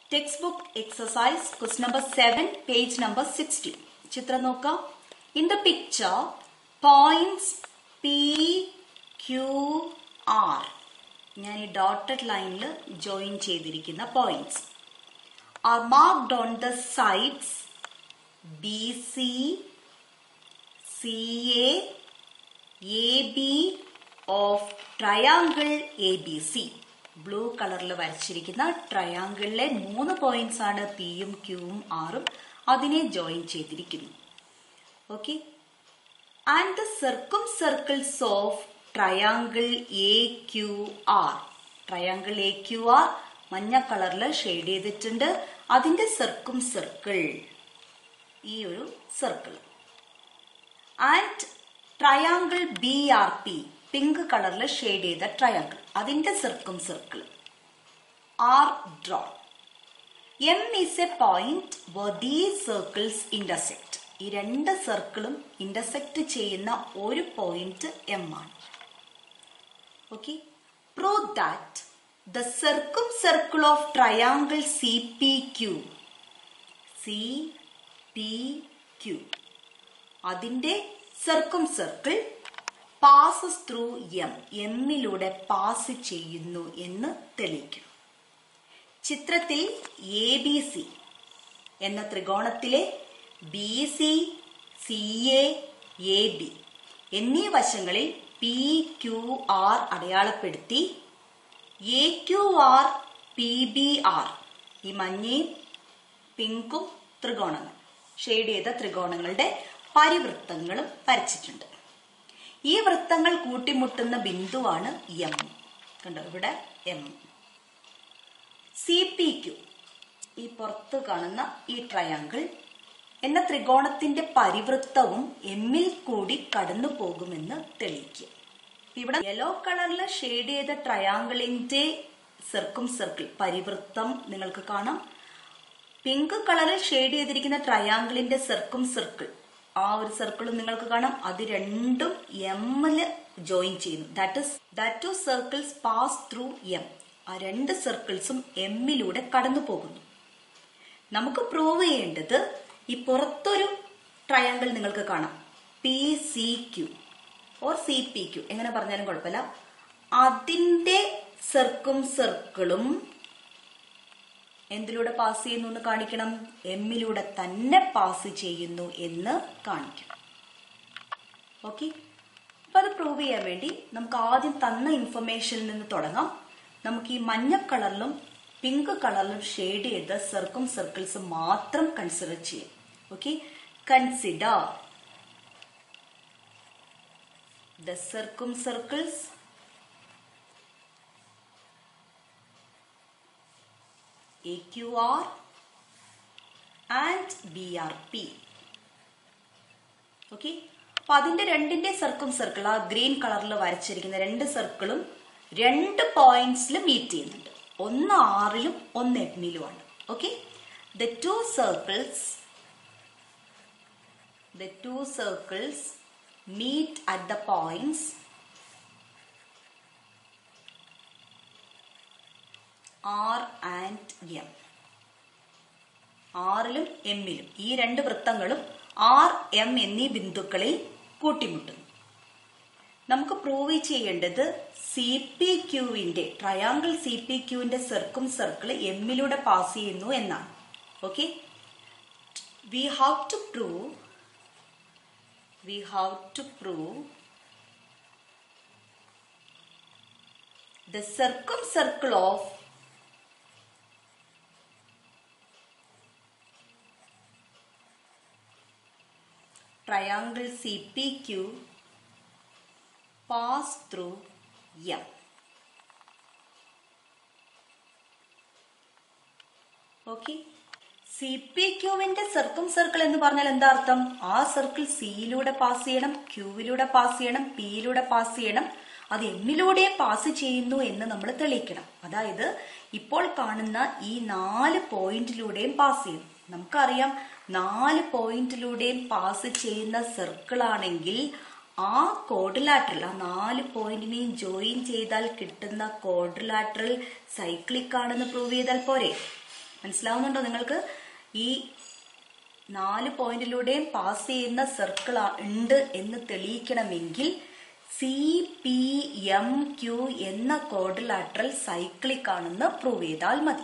Textbook exercise question number 7 page number 60 ചിത്രം നോക്കാം in the picture points P Q R ഞാൻ ഈ dotted ലൈനിൽ ജോയിൻ ചെയ്തിരിക്കുന്ന points are marked on the sides B C C A A B of triangle A B C blue കളറിൽ വരച്ചിരിക്കുന്ന ട്രയാങ്കിളിലെ മൂന്ന് points ആണ് പിയും ക്യൂവും ആറും അതിനെ ജോയിൻ ചെയ്തിരിക്കുന്നു okay and the circumcircles of triangle A Q R triangle A Q R മഞ്ഞ കളറിൽ ഷെയ്ഡ് ചെയ്തിട്ടുണ്ട് അതിന്റെ സർക്കും സർക്കിൾ ഈ ഒരു circle and triangle B R P pink കളറിൽ ഷെയ്ഡ് ചെയ്ത ട്രയാങ്കിൾ അതിന്റെ circumcircle are drawn M is a point where these circles intersect ഈ രണ്ട് സർക്കിളും ഇന്റർസെക്ട് ചെയ്യുന്ന ഒരു പോയിന്റ് എം ആണ് okay prove that the circumcircle of triangle C P Q C P Q അതിന്റെ circumcircle passes through M എമ്മിലൂടെ pass ചെയ്യുന്നു എന്ന് തെളിയിക്കും ചിത്രത്തിൽ എ ബി സി എന്ന ത്രികോണത്തിലെ B C C A A B എന്നീ വശങ്ങളിൽ പി ക്യു ആർ അടയാളപ്പെടുത്തി A Q R P B R ഈ മഞ്ഞയും പിങ്കും ത്രികോണങ്ങൾ ഷെയ്ഡ് ചെയ്ത ത്രികോണങ്ങളുടെ പരിവൃത്തങ്ങളും വരച്ചിട്ടുണ്ട് ഈ വൃത്തങ്ങൾ കൂട്ടിമുട്ടുന്ന ബിന്ദുവാണ് എം കണ്ടോ ഇവിടെ എം സി പി ക്യു ഈ പുറത്ത് കാണുന്ന ഈ ട്രയാങ്കിൾ എന്ന ത്രികോണത്തിന്റെ പരിവൃത്തവും എമ്മിൽ കൂടി കടന്നു പോകുമെന്ന് തെളിയിക്കും ഇവിടെ യെല്ലോ കളറിൽ ഷെയ്ഡ് ചെയ്ത ട്രയാങ്കിളിന്റെ സർക്കും സർക്കിൾ പരിവൃത്തം നിങ്ങൾക്ക് കാണാം പിങ്ക് കളറിൽ ഷെയ്ഡ് ചെയ്തിരിക്കുന്ന ട്രയാങ്കിളിന്റെ സർക്കും സർക്കിൾ ആ ഒരു സർക്കിളും നിങ്ങൾക്ക് കാണാം അത് രണ്ടും എമ്മില് ജോയിൻ ചെയ്യുന്നു that is that two circles pass through M ആ രണ്ട് സർക്കിൾസും എമ്മിലൂടെ കടന്നു പോകുന്നു നമുക്ക് പ്രൂവ് ചെയ്യേണ്ടത് ഈ പുറത്തൊരു ട്രയാങ്കിൾ നിങ്ങൾക്ക് കാണാം P C Q or C P Q എങ്ങനെ പറഞ്ഞാലും കുഴപ്പമില്ല അതിന്റെ സർക്കും സർക്കിളും എന്തിലൂടെ പാസ് ചെയ്യുന്നു എന്ന് കാണിക്കണം എമ്മിലൂടെ തന്നെ പാസ് ചെയ്യുന്നു എന്ന് കാണിക്കണം ഓക്കെ അപ്പൊ അത് പ്രൂവ് ചെയ്യാൻ വേണ്ടി നമുക്ക് ആദ്യം തന്ന ഇൻഫർമേഷനിൽ നിന്ന് തുടങ്ങാം നമുക്ക് ഈ മഞ്ഞ കളറിലും പിങ്ക് കളറിലും ഷെയ്ഡ് ചെയ്ത സർക്കും സർക്കിൾസ് മാത്രം കൺസിഡർ ചെയ്യാം okay consider the circumcircles AQR and BRP. Okay അപ്പൊ അതിന്റെ രണ്ടിന്റെ സർക്കും സർക്കിൾ ആ ഗ്രീൻ കളറിൽ വരച്ചിരിക്കുന്ന രണ്ട് സർക്കിളും രണ്ട് പോയിന്റ്സിൽ മീറ്റ് ചെയ്യുന്നുണ്ട് ഒന്ന് ആറിലും ഒന്ന് എമ്മിലുമാണ് okay the two circles the two circles meet at the points R and M ആറിലും എമ്മിലും ഈ രണ്ട് വൃത്തങ്ങളും ആർ എം എന്നീ ബിന്ദുക്കളിൽ കൂട്ടിമുട്ടുന്നു നമുക്ക് പ്രൂവ് ചെയ്യേണ്ടത് സി പി ക്യൂവിന്റെ ട്രയാങ്കിൾ സി പി ക്യൂവിന്റെ സർക്കും സർക്കിൾ എമ്മിലൂടെ പാസ് ചെയ്യുന്നു എന്നാണ് okay we have to prove we have to prove the circumcircle of triangle CPQ pass through M. Okay C P ക്യൂവിന്റെ circumcircle എന്ന് പറഞ്ഞാൽ എന്താ അർത്ഥം ആ സർക്കിൾ സിയിലൂടെ പാസ് ചെയ്യണം ക്യൂവിലൂടെ പാസ് ചെയ്യണം പിയിലൂടെ പാസ് ചെയ്യണം അത് എമ്മിലൂടെ പാസ് ചെയ്യുന്നു എന്ന് നമ്മൾ തെളിയിക്കണം അതായത് ഇപ്പോൾ കാണുന്ന ഈ നാല് പോയിന്റിലൂടെയും പാസ് ചെയ്യും നമുക്കറിയാം നാല് പോയിന്റിലൂടെയും പാസ് ചെയ്യുന്ന സർക്കിൾ ആണെങ്കിൽ ആ കോഡിലാറ്ററൽ ആ നാല് പോയിന്റിനെയും ജോയിൻ ചെയ്താൽ കിട്ടുന്ന കോഡിലാറ്ററൽ സൈക്ലിക് ആണെന്ന് പ്രൂവ് ചെയ്താൽ പോരെ മനസ്സിലാവുന്നുണ്ടോ നിങ്ങൾക്ക് ഈ നാല് പോയിന്റിലൂടെയും പാസ് ചെയ്യുന്ന സർക്കിൾ ഉണ്ട് എന്ന് തെളിയിക്കണമെങ്കിൽ സി പി എം ക്യു എന്ന കോഡിലാട്രൽ സൈക്ലിക് ആണെന്ന് പ്രൂവ് ചെയ്താൽ മതി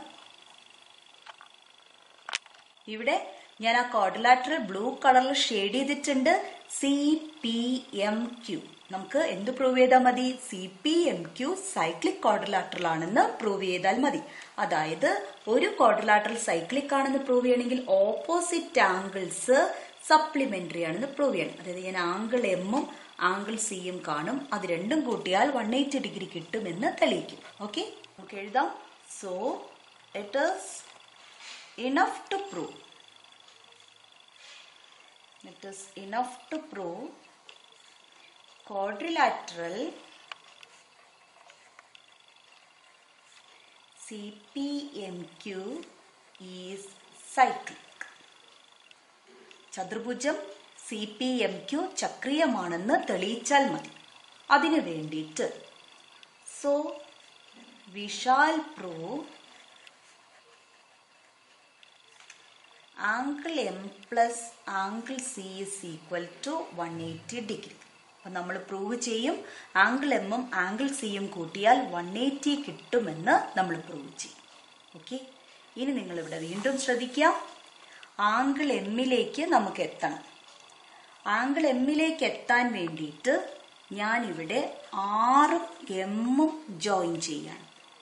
ഇവിടെ ഞാൻ ആ കോഡിലാറ്ററൽ ബ്ലൂ കളറിൽ ഷെയ്ഡ് ചെയ്തിട്ടുണ്ട് സി പി എം ക്യു നമുക്ക് എന്ത് പ്രൂവ് ചെയ്താൽ മതി C P M Q cyclic quadrilateral ആണെന്ന് പ്രൂവ് ചെയ്താൽ മതി അതായത് ഒരു കോഡിലാറ്ററൽ സൈക്ലിക് ആണെന്ന് പ്രൂവ് ചെയ്യണമെങ്കിൽ ഓപ്പോസിറ്റ് ആംഗിൾസ് സപ്ലിമെന്ററി ആണെന്ന് പ്രൂവ് ചെയ്യണം അതായത് ഞാൻ ആംഗിൾ എമ്മും ആംഗിൾ സിയും കാണും അത് രണ്ടും കൂട്ടിയാൽ വൺ എയ്റ്റി ഡിഗ്രി കിട്ടുമെന്ന് തെളിയിക്കും ഓക്കെ നമുക്ക് എഴുതാം so it is enough to prove it is enough to prove quadrilateral CPMQ is cyclic ചതുർഭുജം സി പി എം ക്യു ചക്രീയമാണെന്ന് തെളിയിച്ചാൽ മതി അതിനു വേണ്ടിയിട്ട് so we shall prove angle M plus angle C is equal to one eighty degree അപ്പം നമ്മൾ prove ചെയ്യും angle എമ്മും ആംഗിൾ സിയും കൂട്ടിയാൽ വൺ എയ്റ്റി കിട്ടുമെന്ന് നമ്മൾ പ്രൂവ് ചെയ്യും ഓക്കെ ഇനി നിങ്ങൾ ഇവിടെ വീണ്ടും ശ്രദ്ധിക്കുക ആംഗിൾ എമ്മിലേക്ക് നമുക്ക് എത്തണം ആംഗിൾ എമ്മിലേക്ക് എത്താൻ വേണ്ടിയിട്ട് ഞാൻ ഇവിടെ ആറും എമ്മും ജോയിൻ ചെയ്യാണ്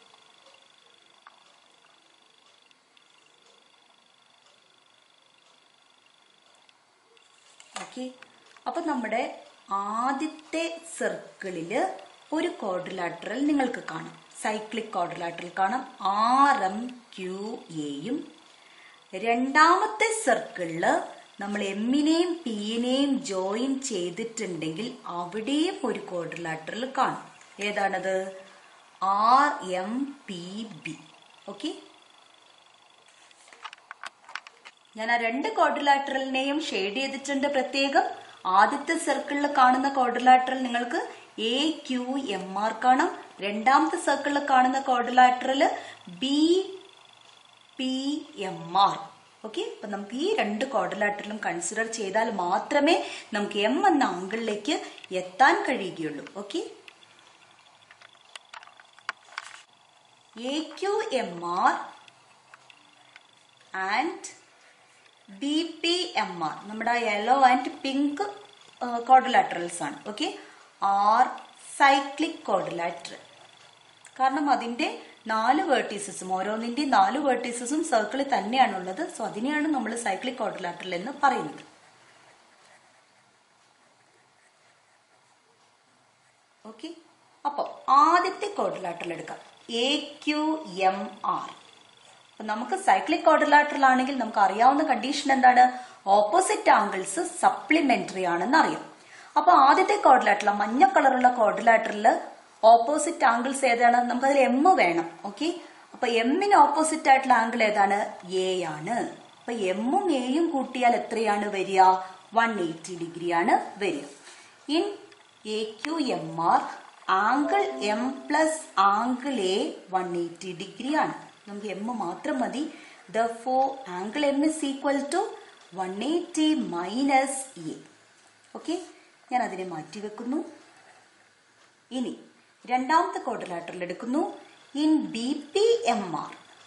ഓക്കെ അപ്പൊ നമ്മുടെ ആദ്യത്തെ സർക്കിളില് ഒരു കോഡ്രിലാറ്ററൽ നിങ്ങൾക്ക് കാണാം സൈക്ലിക് കോഡ്രിലാറ്ററൽ കാണാം ആർ എം ക്യു എയും രണ്ടാമത്തെ സർക്കിളില് നമ്മൾ എമ്മിനെയും പിയിനെയും ജോയിൻ ചെയ്തിട്ടുണ്ടെങ്കിൽ അവിടെയും ഒരു കോഡ്രിലാറ്ററൽ കാണും ഏതാണത് R M P B okay ഞാൻ ആ രണ്ട് ക്വാഡ്രിലാറ്ററലിനെയും ഷെയ്ഡ് ചെയ്തിട്ടുണ്ട് പ്രത്യേകം ആദ്യത്തെ സർക്കിളിൽ കാണുന്ന ക്വാഡ്രിലാറ്ററൽ നിങ്ങൾക്ക് എ ക്യു എം ആർ കാണാം രണ്ടാമത്തെ സർക്കിളിൽ കാണുന്ന quadrilateral B P M R okay അപ്പൊ നമുക്ക് ഈ രണ്ട് ക്വാഡ്രിലാറ്ററലും കൺസിഡർ ചെയ്താൽ മാത്രമേ നമുക്ക് എം എന്ന ആംഗിളിലേക്ക് എത്താൻ കഴിയുകയുള്ളൂ okay A Q M R and B P M R നമ്മുടെ യെല്ലോ ആൻഡ് പിങ്ക് കോഡിലാറ്ററൽസ് ആണ് ഓക്കെ ആർ സൈക്ലിക് കോഡിലാറ്ററൽ കാരണം അതിന്റെ നാല് വേർട്ടീസസും ഓരോന്നിന്റെ നാല് വേർട്ടീസസും സർക്കിളിൽ തന്നെയാണുള്ളത് സോ അതിനെയാണ് നമ്മൾ സൈക്ലിക് കോഡിലാറ്ററൽ എന്ന് പറയുന്നത് ഓക്കെ അപ്പോൾ ആദ്യത്തെ കോഡിലാറ്ററൽ എടുക്കാം എ ക്യു എം ആർ അപ്പൊ നമുക്ക് സൈക്ലിക് ക്വാഡ്രിലാറ്ററൽ ആണെങ്കിൽ നമുക്ക് അറിയാവുന്ന കണ്ടീഷൻ എന്താണ് ഓപ്പോസിറ്റ് ആംഗിൾസ് സപ്ലിമെന്ററി ആണെന്ന് അറിയാം അപ്പൊ ആദ്യത്തെ ക്വാഡ്രിലാറ്ററൽ മഞ്ഞ കളറുള്ള ക്വാഡ്രിലാറ്ററല് ഓപ്പോസിറ്റ് ആംഗിൾസ് ഏതാണ് നമുക്ക് അതിൽ എം വേണം ഓക്കെ അപ്പൊ എമ്മിന് ഓപ്പോസിറ്റ് ആയിട്ടുള്ള ആംഗിൾ ഏതാണ് എ ആണ് അപ്പൊ എമ്മും എയും കൂട്ടിയാൽ എത്രയാണ് വരിക വൺ എയ്റ്റി ഡിഗ്രി ആണ് വരിക in A Q M R angle M plus angle A one eighty degree ആണ് നമുക്ക് എം മാത്രം മതി therefore angle M is equal to one eighty minus A okay ഞാൻ അതിനെ മാറ്റി വെക്കുന്നു ഇനി രണ്ടാമത്തെ ക്വാഡ്രിലാറ്ററൽ എടുക്കുന്നു in B P M R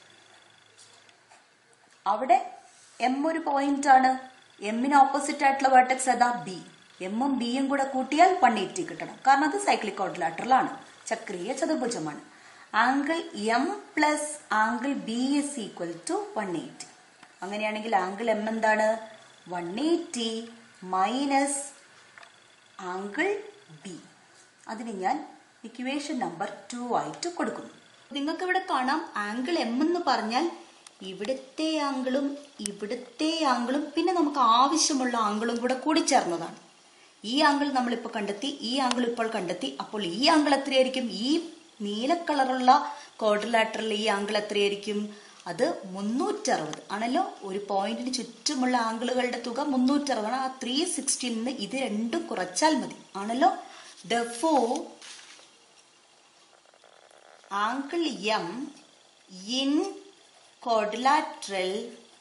അവിടെ എം ഒരു പോയിന്റ് ആണ് എമ്മിന് ഓപ്പോസിറ്റ് ആയിട്ടുള്ള വേർട്ടക്സ് ഏതാ ബി എമ്മും ബിയും കൂടെ കൂട്ടിയാൽ വൺ എയ്റ്റി കിട്ടണം കാരണം അത് സൈക്ലിക് ക്വാഡ്രിലാറ്ററൽ ആണ് ചക്രീയ ചതുർഭുജമാണ് angle M plus angle B is equal to one eighty അങ്ങനെയാണെങ്കിൽ ആംഗിൾ എം എന്താണ് one eighty minus angle B അതിന് ഞാൻ ഇക്വേഷൻ നമ്പർ ടു ആയിട്ട് കൊടുക്കുന്നു നിങ്ങൾക്ക് ഇവിടെ കാണാം ആംഗിൾ എം എന്ന് പറഞ്ഞാൽ ഇവിടുത്തെ ആംഗിളും ഇവിടുത്തെ ആംഗിളും പിന്നെ നമുക്ക് ആവശ്യമുള്ള ആംഗിളും കൂടെ കൂടിച്ചേർന്നതാണ് ഈ ആംഗിൾ നമ്മളിപ്പോൾ കണ്ടെത്തി ഈ ആംഗിൾ ഇപ്പോൾ കണ്ടെത്തി അപ്പോൾ ഈ ആംഗിൾ എത്രയായിരിക്കും ഈ നീല കളറുള്ള ക്വാഡ്രിലാറ്ററിൽ ഈ ആംഗിൾ എത്രയായിരിക്കും അത് മുന്നൂറ്ററുപത് ആണല്ലോ ഒരു പോയിന്റിന് ചുറ്റുമുള്ള ആംഗിളുകളുടെ തുക മുന്നൂറ്ററുപതാണ് ആ ത്രീ സിക്സ്റ്റിയിൽ നിന്ന് ഇത് രണ്ടും കുറച്ചാൽ മതി ആണല്ലോ therefore angle M in quadrilateral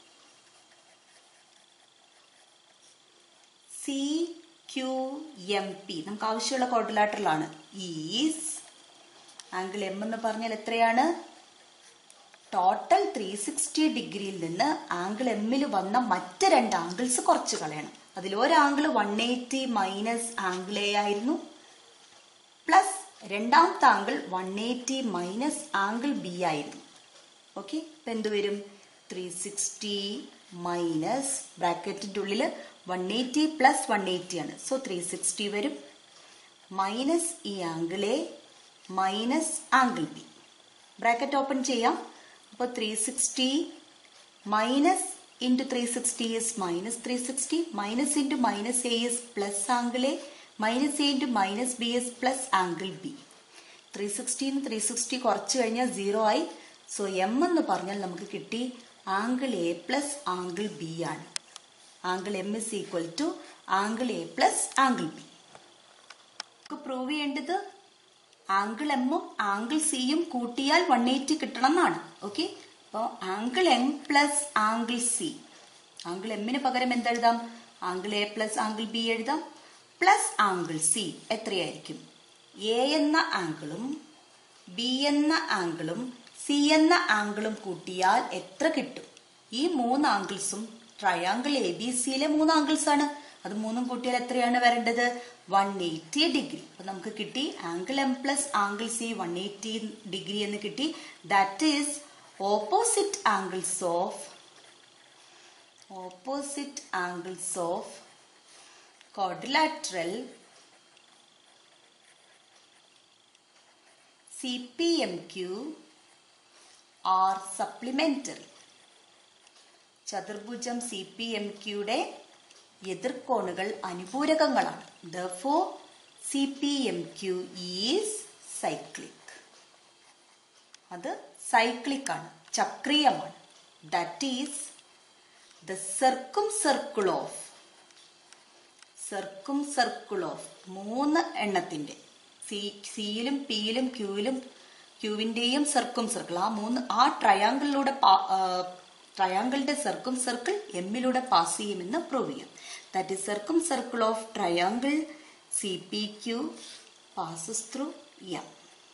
C Q M P നമുക്ക് ആവശ്യമുള്ള quadrilateral ആണ് ഈസ് ആംഗിൾ എം എന്ന് പറഞ്ഞാൽ എത്രയാണ് ടോട്ടൽ ത്രീ സിക്സ്റ്റി ഡിഗ്രിയിൽ നിന്ന് ആംഗിൾ എമ്മിൽ വന്ന മറ്റ് രണ്ട് ആംഗിൾസ് കുറച്ച് കളയണം അതിൽ ഒരു angle one eighty minus angle A ആയിരുന്നു പ്ലസ് രണ്ടാമത്തെ angle one eighty minus angle B ആയിരുന്നു ഓക്കെ ഇപ്പം എന്ത് വരും ത്രീ സിക്സ്റ്റി മൈനസ് ബ്രാക്കറ്റിൻ്റെ ഉള്ളിൽ one eighty plus one eighty ആണ് സോ ത്രീ സിക്സ്റ്റി വരും മൈനസ് ഈ angle A minus angle B bracket open ചെയ്യാം അപ്പോൾ three sixty minus into three sixty is minus three sixty minus into minus A is plus angle A minus A into minus B is plus angle B three സിക്സ്റ്റീന്ന് three sixty കുറച്ച് കഴിഞ്ഞാൽ zero ആയി so M എന്ന് പറഞ്ഞാൽ നമുക്ക് കിട്ടി angle A plus angle B ആണ് angle M is equal to angle A plus angle B നമുക്ക് പ്രൂവ് ചെയ്യേണ്ടത് ആംഗിൾ എമ്മും ആംഗിൾ സിയും കൂട്ടിയാൽ വൺ എയ്റ്റി കിട്ടണം എന്നാണ് ഓക്കെ അപ്പോൾ angle M plus angle C angle എമ്മിന് പകരം എന്തെഴുതാം angle A plus angle B എഴുതാം പ്ലസ് ആംഗിൾ സി എത്രയായിരിക്കും എ എന്ന ആംഗിളും ബി എന്ന ആംഗിളും സി എന്ന ആംഗിളും കൂട്ടിയാൽ എത്ര കിട്ടും ഈ മൂന്ന് ആംഗിൾസും ട്രയാങ്കിൾ എ ബി സിയിലെ മൂന്ന് ആംഗിൾസ് ആണ് അത് മൂന്നും കൂട്ടിയാൽ എത്രയാണ് വരേണ്ടത് വൺ എയ്റ്റി ഡിഗ്രി അപ്പൊ നമുക്ക് കിട്ടി angle M plus angle C one eighty degree എന്ന് കിട്ടി that is opposite angles of opposite angles of quadrilateral CPMQ are supplementary. ചതുർഭുജം സി പി എം ക്യൂടെ എതിർക്കോണുകൾ അനുപൂരകങ്ങളാണ് though C P M Q is cyclic അത് സൈക്ലിക് ആണ് ചക്രീയമാണ് that is the circumcircle of circumcircle of മൂന്ന് എണ്ണത്തിന്റെ C സിയിലും പിയിലും ക്യൂവിലും ക്യൂവിന്റെയും സർക്കും circle ആ മൂന്ന് ആ ട്രയാങ്കിളിലൂടെ ട്രയാങ്കിളിന്റെ സർക്കും സർക്കിൾ എമ്മിലൂടെ പാസ് ചെയ്യുമെന്ന് പ്രൂവ് ചെയ്യാം that is circumcircle of triangle C P Q passes through M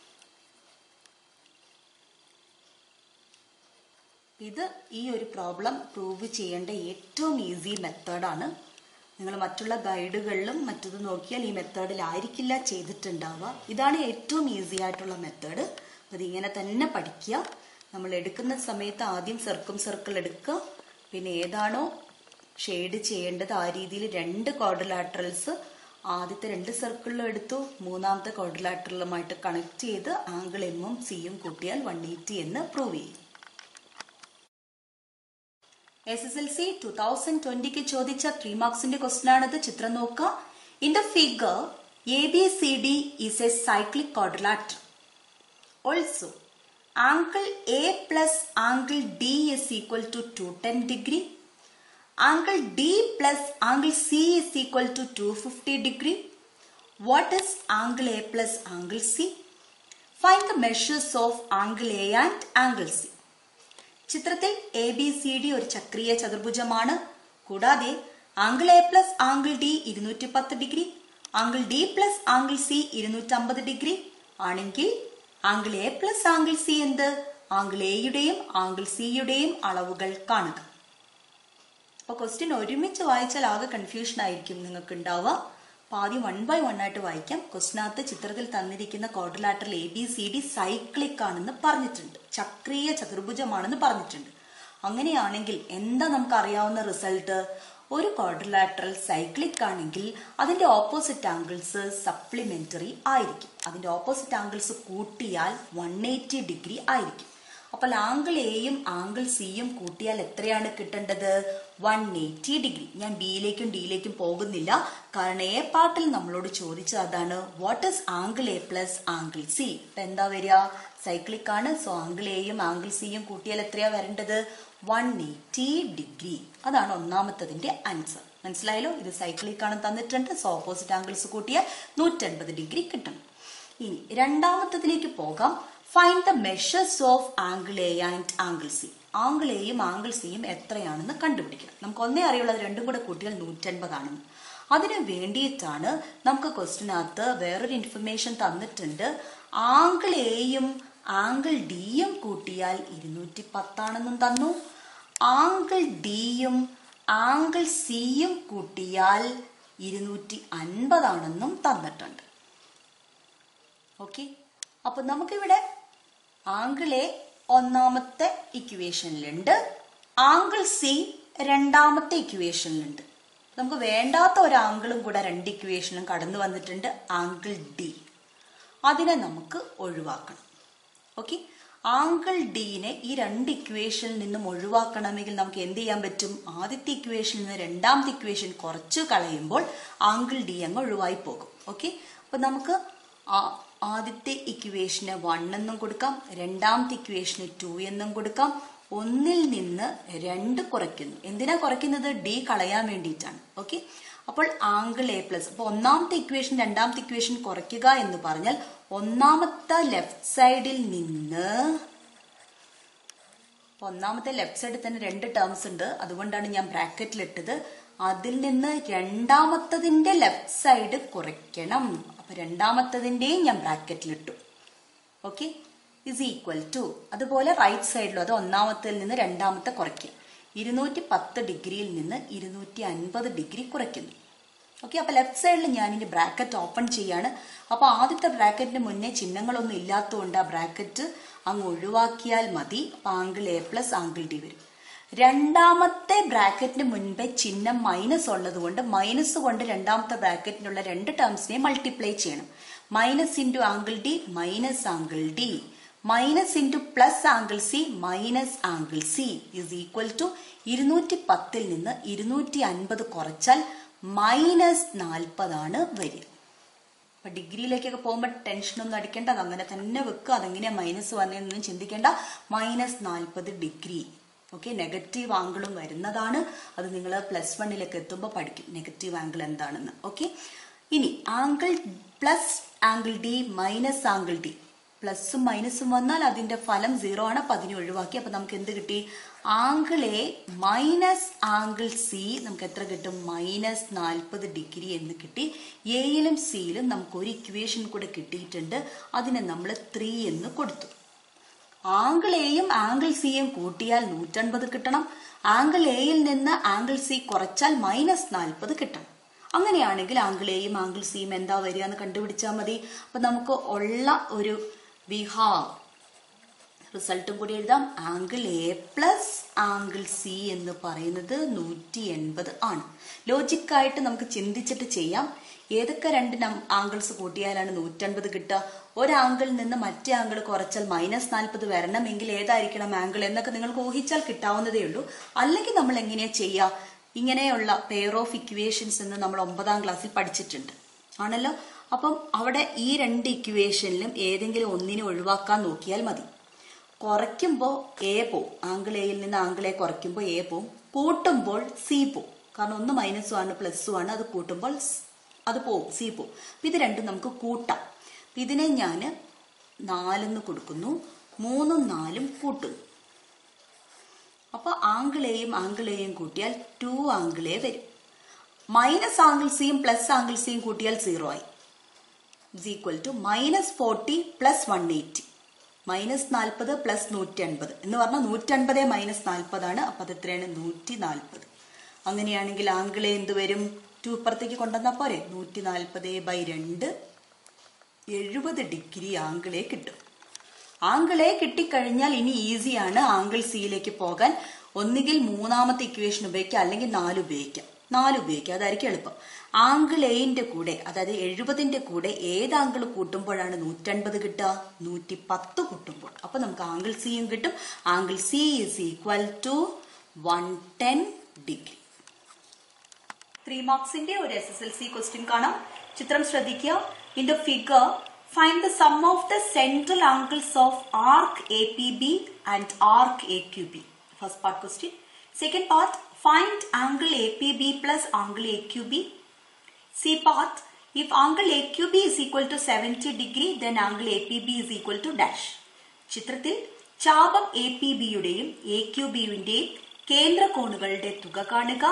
ഇത് ഈ ഒരു പ്രോബ്ലം പ്രൂവ് ചെയ്യേണ്ട ഏറ്റവും ഈസി മെത്തേഡാണ് നിങ്ങൾ മറ്റുള്ള ഗൈഡുകളിലും മറ്റത് നോക്കിയാൽ ഈ മെത്തേഡിലായിരിക്കില്ല ചെയ്തിട്ടുണ്ടാവുക ഇതാണ് ഏറ്റവും ഈസി ആയിട്ടുള്ള മെത്തേഡ് അത് ഇങ്ങനെ തന്നെ പഠിക്കുക നമ്മൾ എടുക്കുന്ന സമയത്ത് ആദ്യം സർക്കും സർക്കിൾ എടുക്കുക പിന്നെ ഏതാണോ ഷെയ്ഡ് ചെയ്യേണ്ടത് ആ രീതിയിൽ രണ്ട് ക്വാഡ്രിലാറ്ററൽസ് ആദ്യത്തെ രണ്ട് സർക്കിളിലും എടുത്തു മൂന്നാമത്തെ ക്വാഡ്രിലാറ്ററലുമായിട്ട് കണക്ട് ചെയ്ത് ആംഗിൾ എമ്മും സിയും കൂട്ടിയാൽ വൺ എയ്റ്റി എന്ന് പ്രൂവ് ചെയ്യും S S L C two thousand ട്വന്റിക്ക് ചോദിച്ച ത്രീ മാർക്സിന്റെ ക്വസ്റ്റൻ ആണിത് ചിത്രം നോക്കുക in the figure A B C D is a cyclic quadrilateral also angle A plus angle D is equal to two ten degree angle D plus angle C is equal to two fifty degree what is angle A plus angle C find the measures of angle A and angle C ചിത്രത്തിൽ A B C D ഒരു ചക്രീയ ചതുർഭുജമാണ് കൂടാതെ angle A plus angle D ഇരുന്നൂറ്റി പത്ത് degree angle D plus angle C ഇരുന്നൂറ്റമ്പത് degree ആണെങ്കിൽ angle A plus angle C എന്ത് ആംഗിൾ എയുടെയും ആംഗിൾ സിയുടെയും അളവുകൾ കാണുക അപ്പൊ ക്വസ്റ്റ്യൻ ഒരുമിച്ച് വായിച്ചാൽ ആകെ കൺഫ്യൂഷൻ ആയിരിക്കും നിങ്ങൾക്ക് ഉണ്ടാവുക അപ്പൊ ആദ്യം വൺ ബൈ വൺ ആയിട്ട് വായിക്കാം ക്വസ്റ്റിനകത്ത് ചിത്രത്തിൽ തന്നിരിക്കുന്ന quadrilateral A B C D cyclic ആണെന്ന് പറഞ്ഞിട്ടുണ്ട് ചക്രീയ ചതുർഭുജമാണെന്ന് പറഞ്ഞിട്ടുണ്ട് അങ്ങനെയാണെങ്കിൽ എന്താ നമുക്ക് അറിയാവുന്ന റിസൾട്ട് ഒരു ക്വാഡ്രിലാറ്ററൽ സൈക്ലിക് ആണെങ്കിൽ അതിന്റെ ഓപ്പോസിറ്റ് ആംഗിൾസ് സപ്ലിമെന്ററി ആയിരിക്കും അതിന്റെ ഓപ്പോസിറ്റ് ആംഗിൾസ് കൂട്ടിയാൽ വൺ എയ്റ്റി ഡിഗ്രി ആയിരിക്കും അപ്പോൾ ആംഗിൾ എയും ആംഗിൾ സിയും കൂട്ടിയാൽ എത്രയാണ് കിട്ടേണ്ടത് വൺ എയ്റ്റി ഡിഗ്രി ഞാൻ ബിയിലേക്കും ഡിയിലേക്കും പോകുന്നില്ല കാരണം എ പാർട്ടിൽ നമ്മളോട് ചോദിച്ചത് അതാണ് what is angle A plus angle C എന്താ വരിക സൈക്ലിക് ആണ് സോ ആംഗിൾ എയും ആംഗിൾ സിയും കൂട്ടിയാൽ എത്രയാ വരേണ്ടത് വൺ എയ്റ്റി ഡിഗ്രി അതാണ് ഒന്നാമത്തതിന്റെ ആൻസർ മനസ്സിലായല്ലോ ഇത് സൈക്ലിക് ആണ് തന്നിട്ടുണ്ട് സോ ഓപ്പോസിറ്റ് ആംഗിൾസ് കൂട്ടിയാൽ നൂറ്റൻപത് ഡിഗ്രി കിട്ടണം ഇനി രണ്ടാമത്തതിലേക്ക് പോകാം find the measures of angle A and angle C angle എയും ആംഗിൾ സിയും എത്രയാണെന്ന് കണ്ടുപിടിക്കണം നമുക്ക് ഒന്നേ അറിയുള്ളത് രണ്ടും കൂടെ കൂട്ടിയാൽ നൂറ്റൻപതാണെന്ന് അതിന് വേണ്ടിയിട്ടാണ് നമുക്ക് ക്വസ്റ്റിനകത്ത് വേറൊരു ഇൻഫർമേഷൻ തന്നിട്ടുണ്ട് ആംഗിൾ എയും ആംഗിൾ ഡിയും കൂട്ടിയാൽ ഇരുന്നൂറ്റി പത്താണെന്നും തന്നു ആംഗിൾ ഡിയും ആംഗിൾ സിയും കൂട്ടിയാൽ ഇരുന്നൂറ്റി അൻപതാണെന്നും തന്നിട്ടുണ്ട് ഓക്കെ അപ്പൊ നമുക്കിവിടെ ആംഗിൾ എ ഒന്നാമത്തെ ഇക്വേഷനിലുണ്ട് ആംഗിൾ സി രണ്ടാമത്തെ ഇക്വേഷനിലുണ്ട് നമുക്ക് വേണ്ടാത്ത ഒരു ആംഗിളും കൂടെ രണ്ട് ഇക്വേഷനും കടന്നു വന്നിട്ടുണ്ട് ആംഗിൾ ഡി അതിനെ നമുക്ക് ഒഴിവാക്കണം ഓക്കെ ആംഗിൾ ഡീനെ ഈ രണ്ട് ഇക്വേഷനിൽ നിന്നും ഒഴിവാക്കണമെങ്കിൽ നമുക്ക് എന്ത് ചെയ്യാൻ പറ്റും ആദ്യത്തെ ഇക്വേഷനിൽ നിന്ന് രണ്ടാമത്തെ ഇക്വേഷൻ കുറച്ച് കളയുമ്പോൾ ആംഗിൾ ഡി അങ്ങ് ഒഴിവായി പോകും ഓക്കെ അപ്പൊ നമുക്ക് ആ- ആദ്യത്തെ ഇക്വേഷന് വൺ എന്നും കൊടുക്കാം രണ്ടാമത്തെ ഇക്വേഷന് ടു എന്നും കൊടുക്കാം ഒന്നിൽ നിന്ന് രണ്ട് കുറയ്ക്കുന്നു എന്തിനാ കുറയ്ക്കുന്നത് ഡി കളയാൻ വേണ്ടിയിട്ടാണ് ഓക്കെ അപ്പോൾ ആംഗിൾ എ പ്ലസ് അപ്പൊ ഒന്നാമത്തെ ഇക്വേഷൻ രണ്ടാമത്തെ ഇക്വേഷൻ കുറയ്ക്കുക എന്ന് പറഞ്ഞാൽ ഒന്നാമത്തെ ലെഫ്റ്റ് സൈഡിൽ നിന്ന് അപ്പൊ ഒന്നാമത്തെ ലെഫ്റ്റ് സൈഡിൽ തന്നെ രണ്ട് ടേംസ് ഉണ്ട് അതുകൊണ്ടാണ് ഞാൻ ബ്രാക്കറ്റിൽ ഇട്ടത് അതിൽ നിന്ന് രണ്ടാമത്തതിന്റെ ലെഫ്റ്റ് സൈഡ് കുറയ്ക്കണം അപ്പൊ രണ്ടാമത്തതിന്റെയും ഞാൻ ബ്രാക്കറ്റിൽ ഇട്ടു ഓക്കെ ഇസ് ഈക്വൽ ടു അതുപോലെ റൈറ്റ് സൈഡിലും അത് ഒന്നാമത്തിൽ നിന്ന് രണ്ടാമത്തെ കുറയ്ക്കുക ഇരുന്നൂറ്റി പത്ത് ഡിഗ്രിയിൽ നിന്ന് ഇരുന്നൂറ്റി അൻപത് ഡിഗ്രി കുറയ്ക്കുന്നു ഓക്കെ അപ്പൊ ലെഫ്റ്റ് സൈഡിൽ ഞാൻ ഇനി ബ്രാക്കറ്റ് ഓപ്പൺ ചെയ്യാണ് അപ്പൊ ആദ്യത്തെ ബ്രാക്കറ്റിന് മുന്നേ ചിഹ്നങ്ങളൊന്നും ഇല്ലാത്തതുകൊണ്ട് ആ ബ്രാക്കറ്റ് അങ്ങ് ഒഴിവാക്കിയാൽ മതി അപ്പൊ angle A plus angle D വരും രണ്ടാമത്തെ ബ്രാക്കറ്റിന് മുൻപേ ചിഹ്നം മൈനസ് ഉള്ളത് കൊണ്ട് മൈനസ് കൊണ്ട് രണ്ടാമത്തെ ബ്രാക്കറ്റിനുള്ള രണ്ട് ടേംസിനെ മൾട്ടിപ്ലൈ ചെയ്യണം minus into angle D minus angle D minus into plus angle C minus angle C is equal to ഇരുന്നൂറ്റി പത്തിൽ നിന്ന് ഇരുന്നൂറ്റി അൻപത് കുറച്ചാൽ മൈനസ് നാൽപ്പതാണ് വരിക അപ്പൊ ഡിഗ്രിയിലേക്കൊക്കെ പോകുമ്പോൾ ടെൻഷനൊന്നും അടിക്കേണ്ട അത് അങ്ങനെ തന്നെ വെക്കുക അതെങ്ങനെയാ മൈനസ് വന്നതെന്നൊന്നും ചിന്തിക്കേണ്ട മൈനസ് നാൽപ്പത് ഡിഗ്രി ഓക്കെ നെഗറ്റീവ് ആംഗിളും വരുന്നതാണ് അത് നിങ്ങൾ പ്ലസ് വണ്ണിലേക്ക് എത്തുമ്പോൾ പഠിക്കും നെഗറ്റീവ് ആംഗിൾ എന്താണെന്ന് ഓക്കെ ഇനി angle plus angle D minus angle D പ്ലസും മൈനസും വന്നാൽ അതിന്റെ ഫലം സീറോ ആണ് അപ്പൊ അതിനെ ഒഴിവാക്കി അപ്പൊ നമുക്ക് എന്ത് കിട്ടി angle A minus angle C നമുക്ക് എത്ര കിട്ടും മൈനസ് നാൽപ്പത് ഡിഗ്രി എന്ന് കിട്ടി എയിലും സിയിലും നമുക്ക് ഒരു ഇക്വേഷൻ കൂടെ കിട്ടിയിട്ടുണ്ട് അതിനെ നമ്മൾ ത്രീ എന്ന് കൊടുത്തു ആംഗിൾ എയും ആംഗിൾ സിയും കൂട്ടിയാൽ നൂറ്റൻപത് കിട്ടണം ആംഗിൾ എയിൽ നിന്ന് ആംഗിൾ സി കുറച്ചാൽ മൈനസ് നാൽപ്പത് കിട്ടണം അങ്ങനെയാണെങ്കിൽ ആംഗിൾ എയും ആംഗിൾ സിയും എന്താ വരിക എന്ന് കണ്ടുപിടിച്ചാൽ മതി അപ്പൊ നമുക്ക് ഉള്ള ഒരു വിഹാവ് റിസൾട്ടും കൂടി എഴുതാം angle A plus angle C എന്ന് പറയുന്നത് നൂറ്റി എൺപത് ആണ് ലോജിക്കായിട്ട് നമുക്ക് ചിന്തിച്ചിട്ട് ചെയ്യാം ഏതൊക്കെ രണ്ട് ആംഗിൾസ് കൂട്ടിയാലാണ് നൂറ്റൻപത് കിട്ടുക ഒരു ആംഗിളിൽ നിന്ന് മറ്റേ ആംഗിൾ കുറച്ചാൽ മൈനസ് നാൽപ്പത് വരണമെങ്കിൽ ഏതായിരിക്കണം ആംഗിൾ എന്നൊക്കെ നിങ്ങൾക്ക് ഊഹിച്ചാൽ കിട്ടാവുന്നതേ ഉള്ളൂ അല്ലെങ്കിൽ നമ്മൾ എങ്ങനെയാ ചെയ്യുക ഇങ്ങനെയുള്ള പെയർ ഓഫ് ഇക്വേഷൻസ് എന്ന് നമ്മൾ ഒമ്പതാം ക്ലാസ്സിൽ പഠിച്ചിട്ടുണ്ട് ആണല്ലോ അപ്പം അവിടെ ഈ രണ്ട് ഇക്വേഷനിലും ഏതെങ്കിലും ഒന്നിനെ ഒഴിവാക്കാൻ നോക്കിയാൽ മതി കുറയ്ക്കുമ്പോൾ എ പോവും ആംഗിൾ എയിൽ നിന്ന് ആംഗിൾ എ കുറയ്ക്കുമ്പോൾ എ പോവും കൂട്ടുമ്പോൾ സി പോവും കാരണം ഒന്ന് മൈനസും ആണ് പ്ലസും ആണ് അത് കൂട്ടുമ്പോൾ സ് അത് പോവും സി പോവും അപ്പൊ ഇത് രണ്ടും നമുക്ക് കൂട്ടാം അപ്പൊ ഇതിനെ ഞാൻ നാലെന്ന് കൊടുക്കുന്നു മൂന്നും നാലും കൂട്ടുന്നു അപ്പൊ ആംഗിളെയും ആംഗിളെയും കൂട്ടിയാൽ ടു ആംഗിളേ വരും മൈനസ് ആംഗിൾ സിയും പ്ലസ് ആംഗിൾ സിയും കൂട്ടിയാൽ സീറോ ആയി is equal to minus forty plus one eighty minus നാൽപ്പത് പ്ലസ് നൂറ്റി അൻപത് എന്ന് പറഞ്ഞാൽ നൂറ്റി അൻപത് മൈനസ് നാൽപ്പതാണ് അപ്പൊ അത് എത്രയാണ് നൂറ്റി നാൽപ്പത് അങ്ങനെയാണെങ്കിൽ ആംഗിളെ എന്ത് വരും ടു ഇപ്പുറത്തേക്ക് കൊണ്ടുവന്നാൽ പോരെ നൂറ്റി നാൽപ്പത് ബൈ രണ്ട് എഴുപത് ഡിഗ്രി ആംഗിളെ കിട്ടും ആംഗിളെ കിട്ടിക്കഴിഞ്ഞാൽ ഇനി ഈസിയാണ് ആംഗിൾ സിയിലേക്ക് പോകാൻ ഒന്നുകിൽ മൂന്നാമത്തെ ഇക്വേഷൻ ഉപയോഗിക്കാം അല്ലെങ്കിൽ നാല് ഉപയോഗിക്കാം നാല് ഉപയോഗിക്കാം അതായിരിക്കും എളുപ്പം ആംഗിൾ എയിന്റെ കൂടെ അതായത് എഴുപതിന്റെ കൂടെ ഏത് ആംഗിൾ കൂട്ടുമ്പോഴാണ് നൂറ്റൻപത് കിട്ടുക നൂറ്റി പത്ത് കൂട്ടുമ്പോൾ അപ്പൊ നമുക്ക് ആംഗിൾ സിയും കിട്ടും angle C is equal to one ten degree three മാർക്സിന്റെ ഒരു S S L C question കാണാം ചിത്രം ശ്രദ്ധിക്കുക in the figure find the sum of the central angles of arc A P B and arc A Q B first part question second part find angle A P B plus angle A Q B C part if angle AQB is equal to 70 degree then angle APB is equal to dash ചിത്രത്തിൽ ചാപം A P ബിയുടെയും A Q ബിയുടെയും കേന്ദ്ര കോണുകളുടെ തുക കാണുക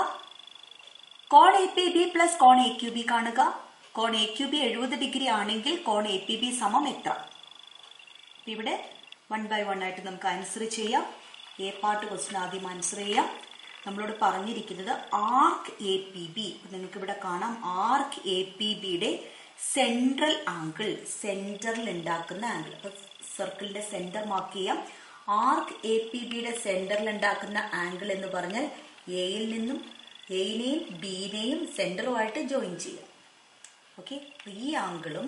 കോൺ A P B plus കോൺ എ ക്യു ബി കാണുക കോൺ എ ക്യു ബി എഴുപത് ഡിഗ്രി ആണെങ്കിൽ കോൺ എ പി ബി സമം എത്ര അപ്പൊ ഇവിടെ വൺ ബൈ വൺ ആയിട്ട് നമുക്ക് ആൻസർ ചെയ്യാം എ പാർട്ട് ക്വസ്റ്റ്യൻ ആദ്യം ആൻസർ ചെയ്യാം നമ്മളോട് പറഞ്ഞിരിക്കുന്നത് ആർക്ക് എ പി ബി നിങ്ങൾക്ക് ഇവിടെ കാണാം ആർക്ക് എ പി ബിയുടെ സെൻട്രൽ ആംഗിൾ സെന്ററിൽ ഉണ്ടാക്കുന്ന ആംഗിൾ അപ്പൊ സർക്കിളിന്റെ സെന്റർ മാർക്ക് ചെയ്യാം ആർക്ക് എ പി ബിയുടെ സെന്ററിൽ ഉണ്ടാക്കുന്ന ആംഗിൾ എന്ന് പറഞ്ഞാൽ എയിൽ നിന്നും എയിനെയും ബിനെയും സെന്ററുമായിട്ട് ജോയിൻ ചെയ്യാം ഓക്കെ ഈ ആംഗിളും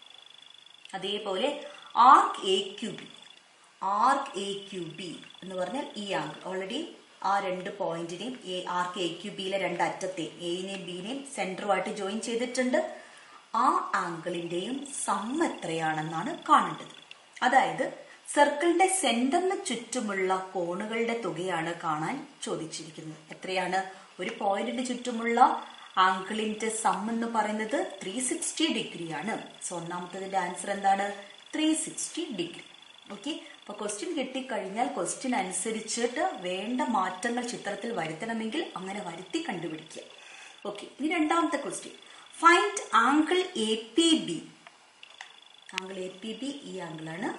അതേപോലെ arc A Q B arc A Q B എന്ന് പറഞ്ഞാൽ ഈ ആംഗിൾ ഓൾറെഡി ആ രണ്ട് പോയിന്റിനെയും എ ആർക്ക് എ ക്യു ബിയിലെ രണ്ട് അറ്റത്തെ എയിനെയും ബിനെയും സെന്ററുമായിട്ട് ജോയിൻ ചെയ്തിട്ടുണ്ട് ആ ആംഗിളിന്റെയും സം എത്രയാണെന്നാണ് കാണേണ്ടത് അതായത് സർക്കിളിന്റെ സെന്ററിന് ചുറ്റുമുള്ള കോണുകളുടെ തുകയാണ് കാണാൻ ചോദിച്ചിരിക്കുന്നത് എത്രയാണ് ഒരു പോയിന്റിന് ചുറ്റുമുള്ള ആംഗിളിന്റെ സം എന്ന് പറയുന്നത് ത്രീ സിക്സ്റ്റി ഡിഗ്രിയാണ് സോ ഒന്നാമത്തതിന്റെ ആൻസർ എന്താണ് ത്രീ സിക്സ്റ്റി ഡിഗ്രി ഓക്കെ അപ്പൊ ക്വസ്റ്റ്യൻ കിട്ടിക്കഴിഞ്ഞാൽ ക്വസ്റ്റ്യൻ അനുസരിച്ചിട്ട് വേണ്ട മാറ്റങ്ങൾ ചിത്രത്തിൽ വരുത്തണമെങ്കിൽ അങ്ങനെ വരുത്തി കണ്ടുപിടിക്കുക ഓക്കെ ഇനി രണ്ടാമത്തെ question find angle A P B angle A P B ഈ ആംഗിളാണ്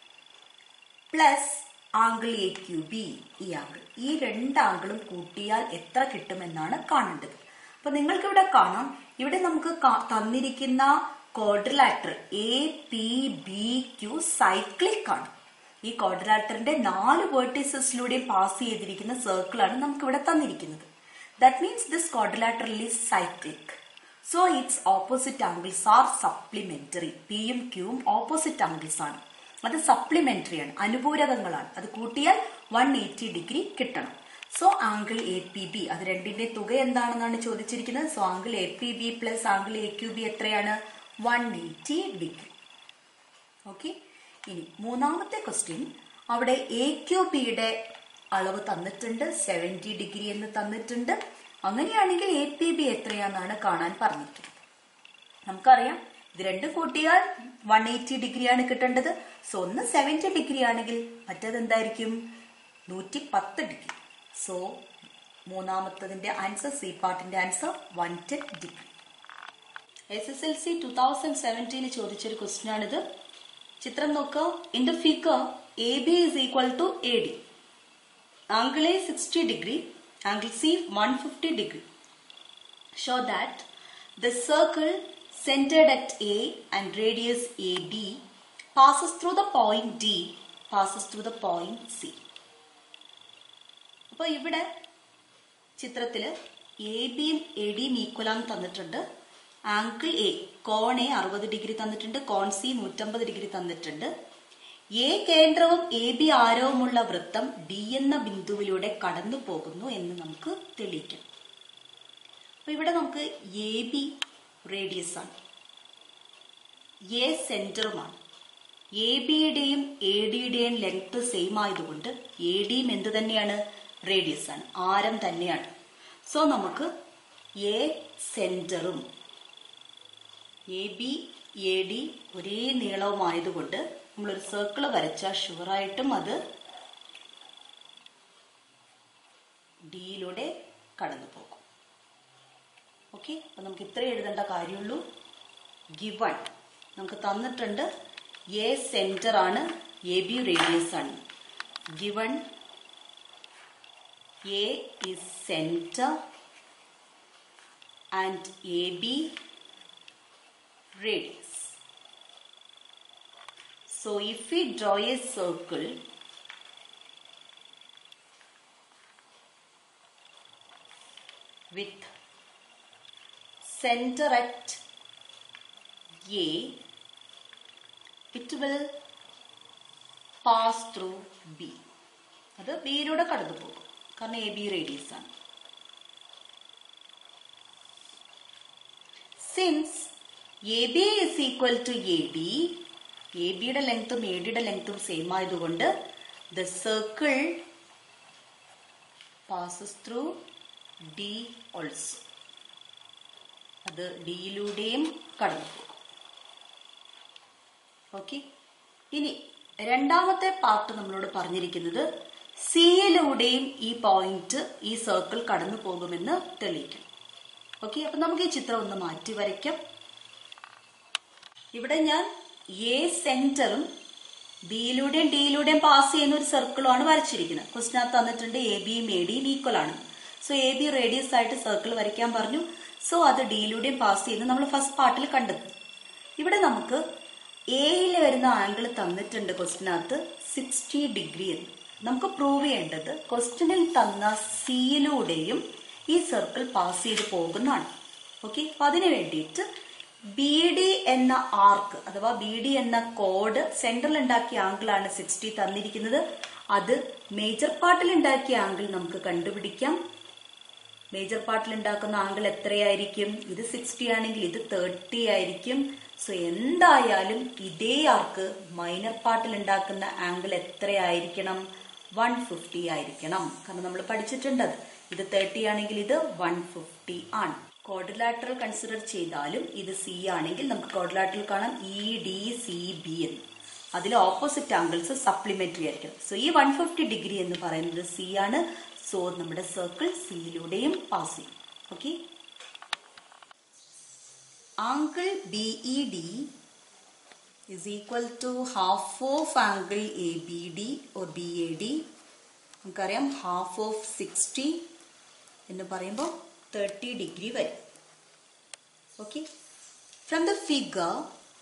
plus angle A Q B ഈ ആംഗിൾ ഈ രണ്ട് ആംഗിളും കൂട്ടിയാൽ എത്ര കിട്ടുമെന്നാണ് കാണേണ്ടത് അപ്പൊ നിങ്ങൾക്ക് ഇവിടെ കാണാം ഇവിടെ നമുക്ക് കാ- തന്നിരിക്കുന്ന quadrilateral A P B Q cyclic ആണ് ഈ ക്വാഡ്രിലാറ്ററിന്റെ നാല് വേർട്ടീസസിലൂടെയും പാസ് ചെയ്തിരിക്കുന്ന സർക്കിളാണ് നമുക്ക് ഇവിടെ തന്നിരിക്കുന്നത് that means this quadrilateral is cyclic so its opposite angles are supplementary പിയും ക്യൂവും ഓപ്പോസിറ്റ് ആംഗിൾസ് ആണ് അത് സപ്ലിമെന്ററി ആണ് അനുപൂരകങ്ങളാണ് അത് കൂട്ടിയാൽ വൺ എയ്റ്റി ഡിഗ്രി കിട്ടണം so angle A P B അത് രണ്ടിന്റെ തുക എന്താണെന്നാണ് ചോദിച്ചിരിക്കുന്നത് so angle A P B plus angle A Q B എത്രയാണ് വൺ എയ്റ്റി ഡിഗ്രി ഓക്കെ ഇനി മൂന്നാമത്തെ ക്വസ്റ്റ്യൻ അവിടെ എ ക്യു ബിയുടെ അളവ് തന്നിട്ടുണ്ട് സെവൻറ്റി ഡിഗ്രി എന്ന് തന്നിട്ടുണ്ട് അങ്ങനെയാണെങ്കിൽ എ പി ബി എത്രയാണെന്നാണ് കാണാൻ പറഞ്ഞിരിക്കുന്നത് നമുക്കറിയാം ഇത് രണ്ടും കൂട്ടിയാൽ വൺ എയ്റ്റി ഡിഗ്രിയാണ് കിട്ടേണ്ടത് സോ ഒന്ന് സെവൻറ്റി ഡിഗ്രി ആണെങ്കിൽ മറ്റേത് എന്തായിരിക്കും നൂറ്റി പത്ത് ഡിഗ്രി സോ മൂന്നാമത്തതിന്റെ ആൻസർ സി പാർട്ടിന്റെ answer one ten degree S S L C two thousand സെവൻറ്റീനിൽ ചോദിച്ചൊരു ക്വസ്റ്റ്യൻ ആണിത് ചിത്രം നോക്കുക in the figure A B is equal to A D angle A sixty degree angle C one fifty degree show that the circle centered at A and radius AB passes through the point D, passes through the point C. അപ്പോൾ ഇവിടെ ചിത്രത്തിൽ A ബിയും A ഡിയും ഈക്വലാന്ന് തന്നിട്ടുണ്ട് angle A കോൺ A അറുപത് degree തന്നിട്ടുണ്ട് കോൺ സി നൂറ്റമ്പത് ഡിഗ്രി തന്നിട്ടുണ്ട് എ കേന്ദ്രവും എ ബി ആരവുമുള്ള വൃത്തം ഡി എന്ന ബിന്ദുവിലൂടെ കടന്നു പോകുന്നു എന്ന് നമുക്ക് തെളിയിക്കാം അപ്പൊ ഇവിടെ നമുക്ക് എ ബി റേഡിയസ് ആണ് എ സെന്ററുമാണ് എ ബിയുടെയും എ ഡിയുടെയും ലെങ്ത് സെയിം ആയതുകൊണ്ട് എ ഡിയും എന്ത് തന്നെയാണ് റേഡിയസ് ആണ് ആരം തന്നെയാണ് സോ നമുക്ക് എ സെന്ററും എ ബി എ ഡി ഒരേ നീളവുമായതുകൊണ്ട് നമ്മളൊരു സർക്കിൾ വരച്ചാൽ ഷുവറായിട്ടും അത് ഡിയിലൂടെ കടന്നു പോകും ഓക്കെ അപ്പൊ നമുക്ക് ഇത്ര എഴുതേണ്ട കാര്യമുള്ളൂ ഗിവൺ നമുക്ക് തന്നിട്ടുണ്ട് എ സെന്റർ ആണ് എ ബി റേഡിയസ് ആണ് given A is centre and A B radius. So if we draw a circle with center at A, it will pass through B. അത് ബിയിലൂടെ കടന്നു പോകും കാരണം എ ബി റേഡിയസ് ആണ് since A B is equal to A D A ബിയുടെ ലെങ്ത്തും A ഡിയുടെ ലെങ്ത്തും same ആയതുകൊണ്ട് the circle passes through D also അത് ഡിയിലൂടെയും കടന്നു പോകും ഓക്കെ ഇനി രണ്ടാമത്തെ പാർട്ട് നമ്മളോട് പറഞ്ഞിരിക്കുന്നത് സിയിലൂടെയും ഈ പോയിന്റ് ഈ സർക്കിൾ കടന്നു പോകുമെന്ന് തെളിയിക്കണം ഓക്കെ അപ്പൊ നമുക്ക് ഈ ചിത്രം ഒന്ന് മാറ്റി വരയ്ക്കാം ഇവിടെ ഞാൻ എ സെന്ററും ബിയിലൂടെയും ഡിയിലൂടെയും പാസ് ചെയ്യുന്ന ഒരു സർക്കിളുമാണ് വരച്ചിരിക്കുന്നത് ക്വസ്റ്റിനകത്ത് തന്നിട്ടുണ്ട് എ ബിയും എ ഡിയും ഈക്വൽ ആണ് സോ എ ബി റേഡിയസ് ആയിട്ട് സർക്കിൾ വരയ്ക്കാൻ പറഞ്ഞു സോ അത് ഡിയിലൂടെയും പാസ് ചെയ്യുന്നത് നമ്മൾ ഫസ്റ്റ് പാർട്ടിൽ കണ്ടെത്തും ഇവിടെ നമുക്ക് എയിൽ വരുന്ന ആംഗിൾ തന്നിട്ടുണ്ട് ക്വസ്റ്റിനകത്ത് സിക്സ്റ്റി ഡിഗ്രി എന്ന് നമുക്ക് പ്രൂവ് ചെയ്യേണ്ടത് ക്വസ്റ്റ്യനിൽ തന്ന സിയിലൂടെയും ഈ സർക്കിൾ പാസ് ചെയ്ത് പോകുന്നതാണ് ഓക്കെ അപ്പൊ അതിനു വേണ്ടിയിട്ട് ബി ഡി എന്ന ആർക്ക് അഥവാ ബി ഡി എന്ന കോഡ് സെൻട്രൽ ഉണ്ടാക്കിയ ആംഗിൾ ആണ് സിക്സ്റ്റി തന്നിരിക്കുന്നത് അത് മേജർ പാർട്ടിൽ ഉണ്ടാക്കിയ ആംഗിൾ നമുക്ക് കണ്ടുപിടിക്കാം മേജർ പാർട്ടിൽ ഉണ്ടാക്കുന്ന ആംഗിൾ എത്രയായിരിക്കും ഇത് സിക്സ്റ്റി ആണെങ്കിൽ ഇത് തേർട്ടി ആയിരിക്കും സോ എന്തായാലും ഇതേ ആർക്ക് മൈനർ പാർട്ടിൽ ഉണ്ടാക്കുന്ന ആംഗിൾ എത്രയായിരിക്കണം വൺ ഫിഫ്റ്റി ആയിരിക്കണം കാരണം നമ്മൾ പഠിച്ചിട്ടുണ്ട് അത്. ഇത് തേർട്ടി ആണെങ്കിൽ ഇത് വൺ ഫിഫ്റ്റി ആണ് കോഡിലാറ്ററൽ കൺസിഡർ ചെയ്താലും ഇത് സി ആണെങ്കിൽ നമുക്ക് കോഡിലാറ്ററൽ കാണാം ഇ ഡി സി ബി എന്ന് അതിൽ ഓപ്പോസിറ്റ് ആംഗിൾസ് സപ്ലിമെന്ററി ആയിരിക്കും സോ ഈ വൺ ഫിഫ്റ്റി ഡിഗ്രി എന്ന് പറയുന്നത് സി ആണ് സോ നമ്മുടെ സർക്കിൾ സിയിലൂടെയും പാസ് ചെയ്യും okay angle B E D is equal to half of angle ABD or BAD നമുക്കറിയാം ഹാഫ് ഓഫ് സിക്സ്റ്റി എന്ന് പറയുമ്പോൾ തേർട്ടി ഡിഗ്രി വരും okay from the figure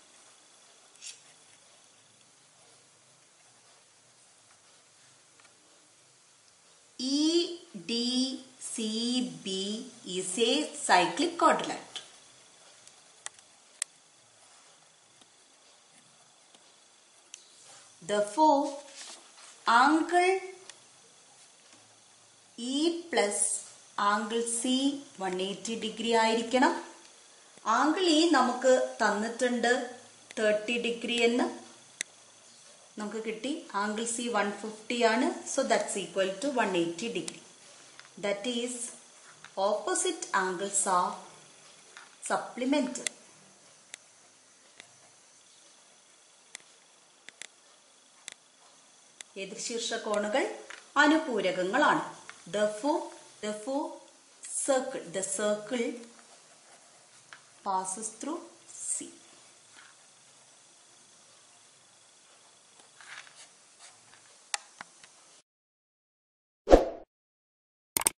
E D C B is a cyclic quadrilateral Therefore, angle E plus angle C 180 degree ആയിരിക്കണം angle E നമുക്ക് തന്നിട്ടുണ്ട് thirty degree എന്ന് നമുക്ക് കിട്ടി ആംഗിൾ സി വൺ ഫിഫ്റ്റി ആണ് so that's equal to one eighty degree that is opposite angles are supplementary എതിർശീർഷ കോണുകൾ അനുപൂരകങ്ങളാണ് therefore therefore circle the circle passes through